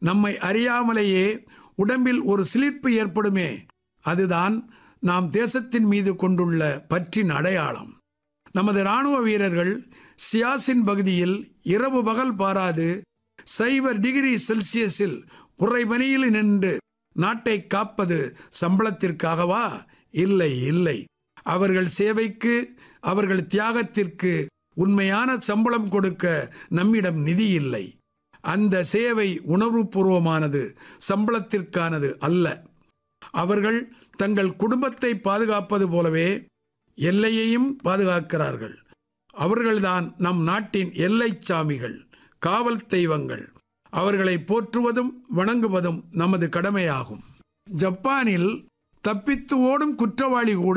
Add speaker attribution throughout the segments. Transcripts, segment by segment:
Speaker 1: நம்மை அறியாமலேயே உடம்பில் ஒரு சிலிர்ப்பு ஏற்படுமே அதுதான் நாம் தேசத்தின் மீது கொண்டுள்ள பற்றின் அடையாளம் நமது இராணுவ வீரர்கள் சியாசின் பகுதியில் இரவு பகல் பாராது சைபர் டிகிரி செல்சியஸில் குறைபனியில் நின்று நாட்டை காப்பது சம்பளத்திற்காகவா இல்லை இல்லை அவர்கள் சேவைக்கு அவர்கள் தியாகத்திற்கு உண்மையான சம்பளம் கொடுக்க நம்மிடம் நிதி இல்லை அந்த சேவை உணர்வுபூர்வமானது சம்பளத்திற்கானது அல்ல அவர்கள் தங்கள் குடும்பத்தை பாதுகாப்பது போலவே எல்லையையும் பாதுகாக்கிறார்கள் அவர்கள்தான் நம் நாட்டின் எல்லை சாமிகள் காவல் தெய்வங்கள் அவர்களை போற்றுவதும் வணங்குவதும் நமது கடமையாகும் ஜப்பானில் தப்பித்து ஓடும் குற்றவாளி கூட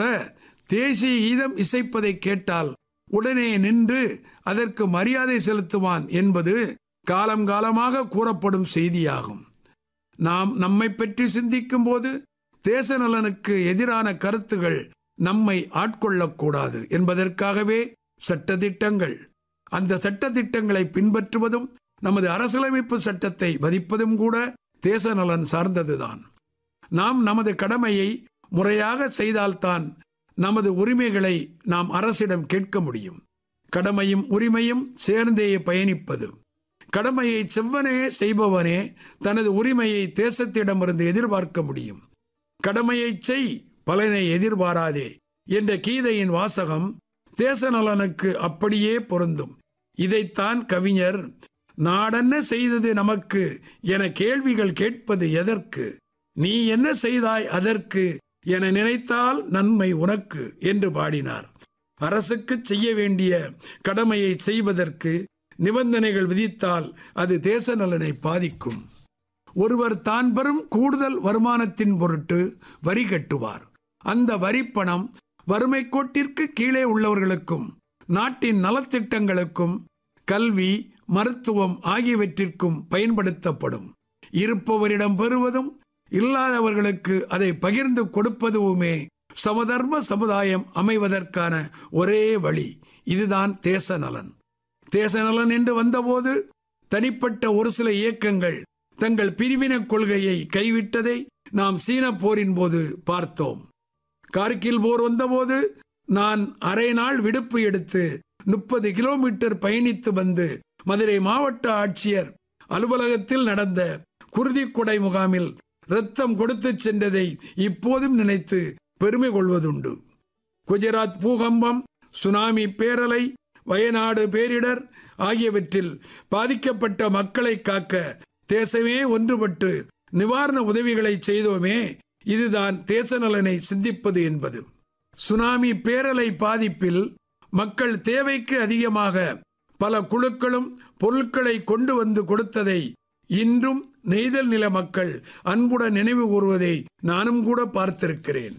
Speaker 1: தேசிய கீதம் இசைப்பதை கேட்டால் உடனே நின்று அதற்கு மரியாதை செலுத்துவான் என்பது காலம் காலமாக கூறப்படும் செய்தியாகும் நாம் நம்மை பற்றி சிந்திக்கும் போது தேச நலனுக்கு எதிரான கருத்துகள் நம்மை ஆட்கொள்ளக்கூடாது என்பதற்காகவே சட்டதிட்டங்கள் அந்த சட்டதிட்டங்களை பின்பற்றுவதும் நமது அரசியலமைப்பு சட்டத்தை மதிப்பதும் கூட தேச நலன் சார்ந்ததுதான் நாம் நமது கடமையை முறையாக செய்தால்தான் நமது உரிமைகளை நாம் அரசிடம் கேட்க முடியும் கடமையும் உரிமையும் சேர்ந்தே பயணிப்பது கடமையை செவ்வனே செய்பவனே தனது உரிமையை தேசத்திடமிருந்து எதிர்பார்க்க முடியும் கடமையை செய் பலனை எதிர்பாராதே என்ற கீதையின் வாசகம் தேச நலனுக்கு அப்படியே பொருந்தும் இதைத்தான் கவிஞர் நாடென்ன செய்தது நமக்கு என கேள்விகள் கேட்பது எதற்கு நீ என்ன செய்தாய் அதற்கு என நினைத்தால் நன்மை உனக்கு என்று பாடினார் அரசுக்கு செய்ய வேண்டிய கடமையை செய்வதற்கு நிபந்தனைகள் விதித்தால் அது தேச நலனை பாதிக்கும் ஒருவர் தான் பெறும் கூடுதல் வருமானத்தின் பொருட்டு வரி கட்டுவார் அந்த வரிப்பணம் வறுமை கோட்டிற்கு கீழே உள்ளவர்களுக்கும் நாட்டின் நலத்திட்டங்களுக்கும் கல்வி மருத்துவம் ஆகியவற்றிற்கும் பயன்படுத்தப்படும் இருப்பவரிடம் பெறுவதும் இல்லாதவர்களுக்கு அதை பகிர்ந்து கொடுப்பதுவுமே சமதர்ம சமுதாயம் அமைவதற்கான ஒரே வழி இதுதான் தேச நலன் தேச நலன் என்று வந்தபோது தனிப்பட்ட ஒரு சில இயக்கங்கள் தங்கள் பிரிவின கொள்கையை கைவிட்டதை நாம் சீன போரின் போது பார்த்தோம் கார்கில் போர் வந்தபோது நான் அரை நாள் விடுப்பு எடுத்து முப்பது கிலோமீட்டர் பயணித்து வந்து மதுரை மாவட்ட ஆட்சியர் அலுவலகத்தில் நடந்த குருதிக்குடை முகாமில் ரத்தம் கொடுத்து சென்றதை இப்போதும் நினைத்து பெருமை கொள்வதுண்டு குஜராத் பூகம்பம் சுனாமி பேரலை வயநாடு பேரிடர் ஆகியவற்றில் பாதிக்கப்பட்ட மக்களை காக்க தேசமே ஒன்றுபட்டு நிவாரண உதவிகளை செய்தோமே இதுதான் தேச நலனை சிந்திப்பது என்பது சுனாமி பேரலை பாதிப்பில் மக்கள் தேவைக்கு அதிகமாக பல குழுக்களும் பொருட்களை கொண்டு வந்து கொடுத்ததை இன்றும் நெய்தல் நில மக்கள் அன்புடன் நினைவு கூறுவதை நானும் கூட பார்த்திருக்கிறேன்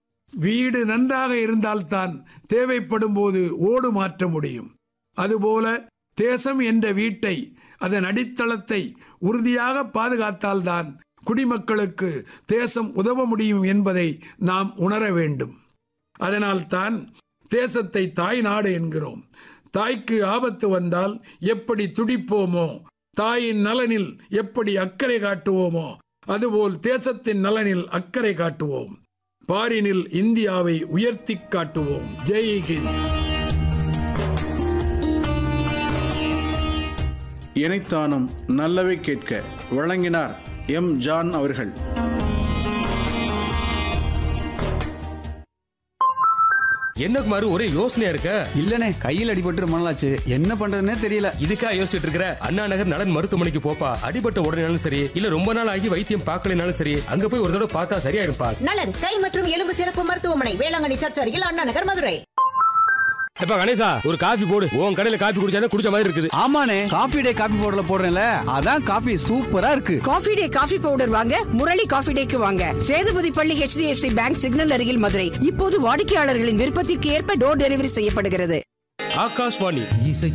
Speaker 1: வீடு நன்றாக இருந்தால்தான் தேவைப்படும் போது ஓடு மாற்ற முடியும் அதுபோல தேசம் என்ற வீட்டை அதன் அடித்தளத்தை உறுதியாக பாதுகாத்தால்தான் குடிமக்களுக்கு தேசம் உதவ முடியும் என்பதை நாம் உணர வேண்டும் அதனால்தான் தேசத்தை தாய் நாடு என்கிறோம் தாய்க்கு ஆபத்து வந்தால் எப்படி துடிப்போமோ தாயின் நலனில் எப்படி அக்கறை காட்டுவோமோ அதுபோல் தேசத்தின் நலனில் அக்கறை காட்டுவோம் பாரினில் இந்தியாவை உயர்த்தி காட்டுவோம் ஜெய் ஹிந்த்
Speaker 2: இணைத்தானும் நல்லவை கேட்க வழங்கினார் எம் ஜான் அவர்கள்
Speaker 3: என்ன குமாரு ஒரே யோசனையா இருக்க
Speaker 4: இல்லனே கையில் அடிபட்டு ரொம்ப நாளாச்சு என்ன பண்றதுன்னே தெரியல
Speaker 3: இதுக்கா யோசிச்சுட்டு இருக்கிற அண்ணா நகர் நலன் மருத்துவமனைக்கு போப்பா அடிபட்ட உடனேனாலும் சரி இல்ல ரொம்ப நாள் ஆகி வைத்தியம் பார்க்கலனாலும் சரி அங்க போய் ஒரு தடவை பார்த்தா சரியா இருப்பா
Speaker 5: நலன் கை மற்றும் எலும்பு சிறப்பு மருத்துவமனை வேளாங்கண்ணி சர்ச் அருகில் அண்ணா நகர் மதுரை
Speaker 3: எப்ப கணேசா ஒரு காஃபி போடு உன் கடையில காஃபி குடிச்சாதான் குடிச்ச மாதிரி இருக்குது
Speaker 4: ஆமாண்ணே காபி டே காபி பவுடர்ல போடுறேன்ல அதான் காபி சூப்பரா இருக்கு
Speaker 6: காஃபி டே காஃபி பவுடர் வாங்க முரளி காஃபி டேக்கு வாங்க சேதுபதி பள்ளி HDFC பேங்க் சிக்னல் அருகில் மதுரை இப்போது வாடிக்கையாளர்களின் விருப்பத்திற்கு ஏற்ப டோர் டெலிவரி செய்யப்படுகிறது
Speaker 3: ஆகாஷ்வாணி